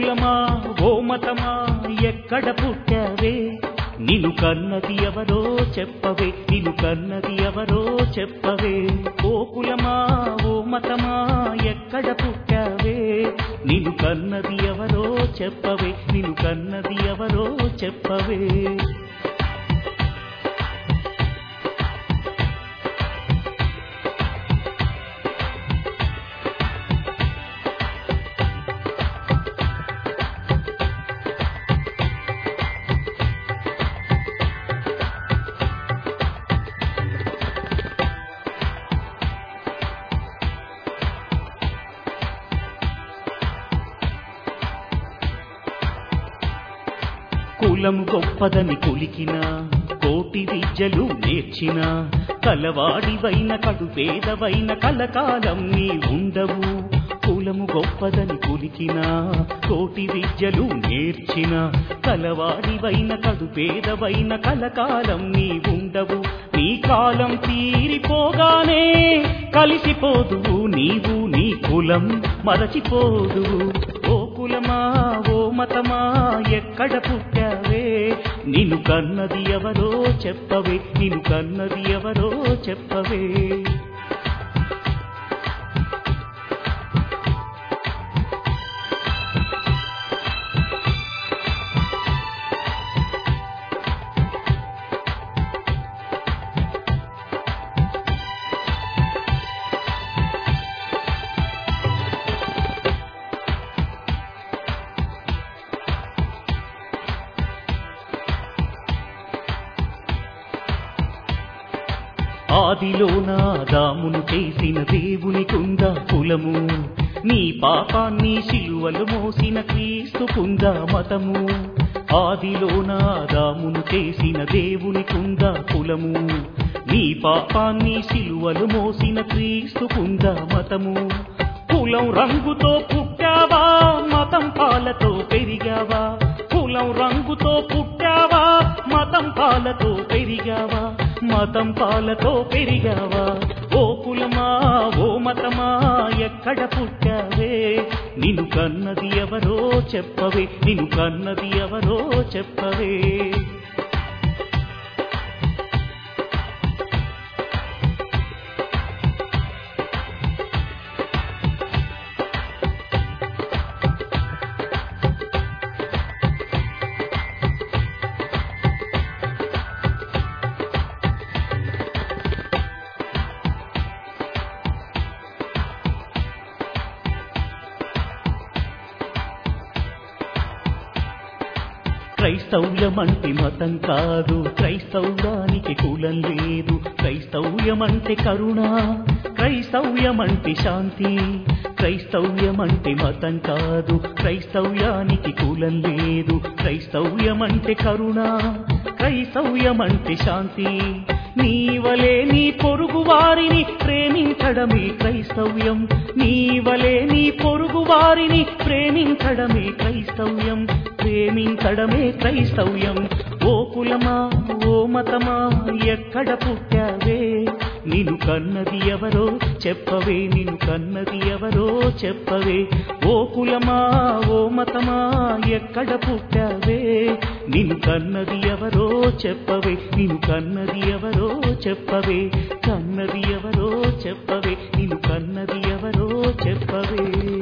కులమా ఓ మతమా ఎక్కడ పుట్టావే నిన్ను కన్నది ఎవరో చెప్పవే నిన్ను కన్నది ఎవరో చెప్పవే ఓ కులమా ఓ మతమా ఎక్కడ పుట్టావే నిన్ను కన్నది ఎవరో చెప్పవే నిన్ను కన్నది ఎవరో చెప్పవే కులం గొప్పదని కొలికిన కోటి విద్యలు నేర్చిన కలవాడివైన కడుపేదవైన కలకాలం నీ ఉండవు కులము గొప్పదని కొలికిన కోటి విద్యలు నేర్చిన కలవాడివైన కడుపేదవైన కలకాలం నీ ఉండవు నీ కాలం తీరిపోగానే కలిసిపోదువు నీవు నీ కులం మరచిపోదువు ఓ కులమా ఓ మతమా ఎక్కడ పుట్టావే నిన్ను కన్నది ఎవరో చెప్పవే నిన్ను కన్నది ఎవరో చెప్పవే ఆదిలోన దామును చేసిన దేవునికుంద కులము నీ పాపాన్ని శిలువలు మోసిన క్రీస్తుకుంద మతము ఆదిలోన దామును చేసిన దేవునికుంద కులము నీ పాపాన్ని శిలువలు మోసిన క్రీస్తుకుంద మతము కులం రంగుతో పుట్టావా మతం పాలతో పెరిగావా కులం రంగుతో పుట్టావా మతం పాలతో పెరిగావా మతం పాలతో పెరిగావా ఓ కులమా ఓ మతమా ఎక్కడ పుట్టావే నిన్ను కన్నది ఎవరో చెప్పవే నిన్ను కన్నది ఎవరో చెప్పవే క్రైస్తవ్యమంటే మతం కాదు క్రైస్తవ్యానికి కులం లేదు క్రైస్తవ్యమంటే కరుణ క్రైస్తవ్యమంటే శాంతి క్రైస్తవ్యమంటే మతం కాదు క్రైస్తవ్యానికి కులం లేదు క్రైస్తవ్యమంటే కరుణ క్రైస్తవ్యమంటే శాంతి నీవలే నీ పొరుగు వారిని ప్రేమించడమే క్రైస్తవ్యం నీవలే నీ పొరుగు వారిని ప్రేమించడమే క్రైస్తవ్యం ప్రేమించడమే క్రైస్తవ్యం ఓ కులమా ఓ మతమా ఎక్కడ పుట్టావే నిన్ను కన్నది ఎవరో చెప్పవే నిన్ను కన్నది ఎవరో చెప్పవే ఓ కులమా ఓ మతమా ఎక్కడ పుట్టావే నిన్ను కన్నది ఎవరో చెప్పవే నిన్ను కన్నది ఎవరో చెప్పవే కన్నది ఎవరో చెప్పవే నిన్ను కన్నది ఎవరో చెప్పవే